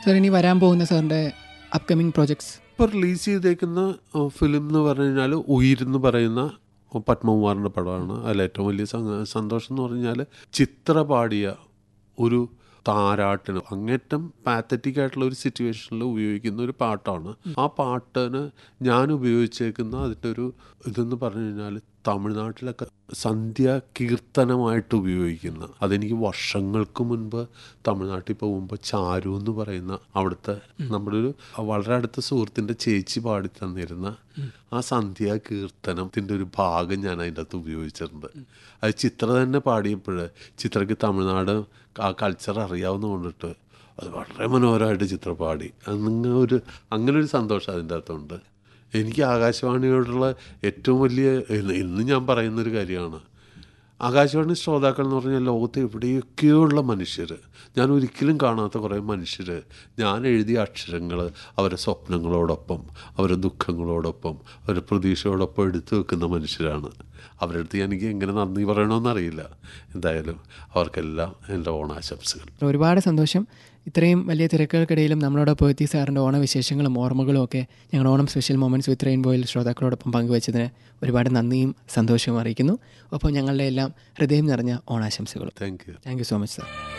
sir ഇനി വരാൻ പോകുന്ന സാറിൻ്റെ അപ്കമിങ് പ്രോജക്ട്സ് ഇപ്പോൾ റിലീസ് ചെയ്തേക്കുന്ന ഫിലിം എന്ന് പറഞ്ഞു കഴിഞ്ഞാൽ ഉയരെന്ന് പറയുന്ന പത്മകുമാറിൻ്റെ പടമാണ് അതിൽ ഏറ്റവും വലിയ സ- സന്തോഷം എന്ന് പറഞ്ഞാൽ ചിത്ര പാടിയ ഒരു താരാട്ടിന് അങ്ങേറ്റം പാത്തറ്റിക് ആയിട്ടുള്ള ഒരു സിറ്റുവേഷനിൽ ഉപയോഗിക്കുന്ന ഒരു പാട്ടാണ് ആ പാട്ടിന് ഞാൻ ഉപയോഗിച്ചേക്കുന്ന അതിൻ്റെ ഒരു ഇതെന്ന് പറഞ്ഞു കഴിഞ്ഞാൽ തമിഴ്നാട്ടിലൊക്കെ സന്ധ്യ കീർത്തനമായിട്ട് ഉപയോഗിക്കുന്ന അതെനിക്ക് വർഷങ്ങൾക്ക് മുൻപ് തമിഴ്നാട്ടിൽ പോകുമ്പോൾ ചാരു എന്ന് പറയുന്ന അവിടുത്തെ നമ്മുടെ ഒരു വളരെ അടുത്ത സുഹൃത്തിൻ്റെ ചേച്ചി പാടി തന്നിരുന്ന ആ സന്ധ്യ കീർത്തനത്തിൻ്റെ ഒരു ഭാഗം ഞാൻ അതിൻ്റെ അകത്ത് ഉപയോഗിച്ചിട്ടുണ്ട് അത് ചിത്ര തന്നെ പാടിയപ്പോൾ ചിത്രയ്ക്ക് തമിഴ്നാട് ആ കൾച്ചർ അറിയാവുന്ന കൊണ്ടിട്ട് അത് വളരെ മനോഹരമായിട്ട് ചിത്ര പാടി അങ്ങനെ ഒരു അങ്ങനെ ഒരു സന്തോഷം അതിൻ്റെ അകത്തുണ്ട് എനിക്ക് ആകാശവാണിയോടുള്ള ഏറ്റവും വലിയ ഇന്ന് ഇന്ന് ഞാൻ പറയുന്നൊരു കാര്യമാണ് ആകാശവാണി ശ്രോതാക്കൾ എന്ന് പറഞ്ഞാൽ ലോകത്ത് എവിടെയൊക്കെയോ ഉള്ള മനുഷ്യർ ഞാൻ ഒരിക്കലും കാണാത്ത കുറേ മനുഷ്യർ ഞാൻ എഴുതിയ അക്ഷരങ്ങൾ അവരുടെ സ്വപ്നങ്ങളോടൊപ്പം അവരുടെ ദുഃഖങ്ങളോടൊപ്പം അവരുടെ പ്രതീക്ഷയോടൊപ്പം എടുത്തു വെക്കുന്ന മനുഷ്യരാണ് അവരുടെ അടുത്ത് എനിക്ക് എങ്ങനെ നന്ദി പറയണമെന്നറിയില്ല എന്തായാലും അവർക്കെല്ലാം എൻ്റെ ഓണാശംസകൾ ഒരുപാട് സന്തോഷം ഇത്രയും വലിയ തിരക്കുകൾക്കിടയിലും നമ്മളോടൊപ്പം എത്തി സാറിൻ്റെ ഓണവിശേഷങ്ങളും ഓർമ്മകളും ഒക്കെ ഞങ്ങളുടെ ഓണം സ്പെഷ്യൽ മൊമെൻറ്റ്സ് വിത്ത് റെയിൻബോയിൽ ശ്രോതാക്കളോടൊപ്പം പങ്കുവച്ചതിന് ഒരുപാട് നന്ദിയും സന്തോഷവും അറിയിക്കുന്നു ഒപ്പം ഞങ്ങളുടെ എല്ലാം ഹൃദയം നിറഞ്ഞ ഓണാശംസകളും thank you thank you so much sir